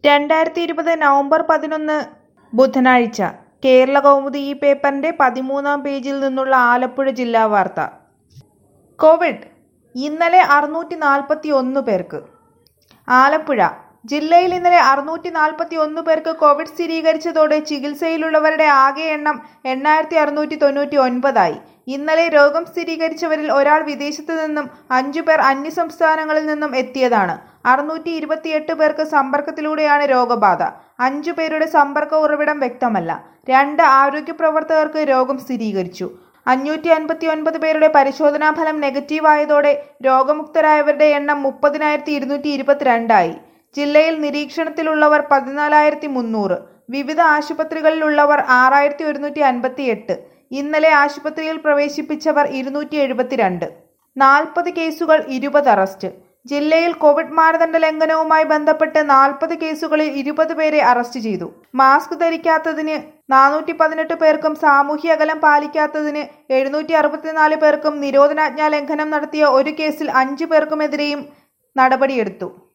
രണ്ടായിരത്തി ഇരുപത് നവംബർ പതിനൊന്ന് ബുധനാഴ്ച കേരള കൗമുദി ഈ പേപ്പറിന്റെ പതിമൂന്നാം പേജിൽ നിന്നുള്ള ആലപ്പുഴ ജില്ലാ വാർത്ത കോവിഡ് ഇന്നലെ അറുന്നൂറ്റി നാൽപ്പത്തി ഒന്ന് പേർക്ക് ആലപ്പുഴ ജില്ലയിൽ ഇന്നലെ അറുന്നൂറ്റി നാൽപ്പത്തി ഒന്ന് പേർക്ക് കോവിഡ് സ്ഥിരീകരിച്ചതോടെ ചികിത്സയിലുള്ളവരുടെ ആകെ എണ്ണം എണ്ണായിരത്തി അറുന്നൂറ്റി തൊണ്ണൂറ്റി ഒൻപതായി ഇന്നലെ രോഗം സ്ഥിരീകരിച്ചവരിൽ ഒരാൾ വിദേശത്തു നിന്നും അഞ്ചു പേർ അന്യസംസ്ഥാനങ്ങളിൽ നിന്നും എത്തിയതാണ് അറുന്നൂറ്റി ഇരുപത്തിയെട്ട് പേർക്ക് സമ്പർക്കത്തിലൂടെയാണ് രോഗബാധ അഞ്ചു പേരുടെ സമ്പർക്ക ഉറവിടം വ്യക്തമല്ല രണ്ട് ആരോഗ്യ പ്രവർത്തകർക്ക് രോഗം സ്ഥിരീകരിച്ചു അഞ്ഞൂറ്റി അൻപത്തി ഒൻപത് പേരുടെ പരിശോധനാ ഫലം നെഗറ്റീവ് ആയതോടെ രോഗമുക്തരായവരുടെ എണ്ണം മുപ്പതിനായിരത്തി ഇരുന്നൂറ്റി ഇരുപത്തിരണ്ടായി ജില്ലയിൽ നിരീക്ഷണത്തിലുള്ളവർ പതിനാലായിരത്തി മുന്നൂറ് വിവിധ ആശുപത്രികളിലുള്ളവർ ആറായിരത്തി ഒരുന്നൂറ്റി അൻപത്തി എട്ട് ഇന്നലെ ആശുപത്രിയിൽ പ്രവേശിപ്പിച്ചവർ ഇരുന്നൂറ്റി എഴുപത്തിരണ്ട് നാൽപ്പത് കേസുകൾ ഇരുപത് അറസ്റ്റ് ജില്ലയിൽ കോവിഡ് മാനദണ്ഡ ലംഘനവുമായി ബന്ധപ്പെട്ട് നാൽപ്പത് കേസുകളിൽ ഇരുപത് പേരെ അറസ്റ്റ് ചെയ്തു മാസ്ക് ധരിക്കാത്തതിന് നാനൂറ്റി പതിനെട്ട് പേർക്കും സാമൂഹ്യ അകലം പാലിക്കാത്തതിന് എഴുന്നൂറ്റി അറുപത്തിനാല് പേർക്കും നിരോധനാജ്ഞാ ലംഘനം നടത്തിയ ഒരു കേസിൽ അഞ്ചു പേർക്കുമെതിരെയും നടപടിയെടുത്തു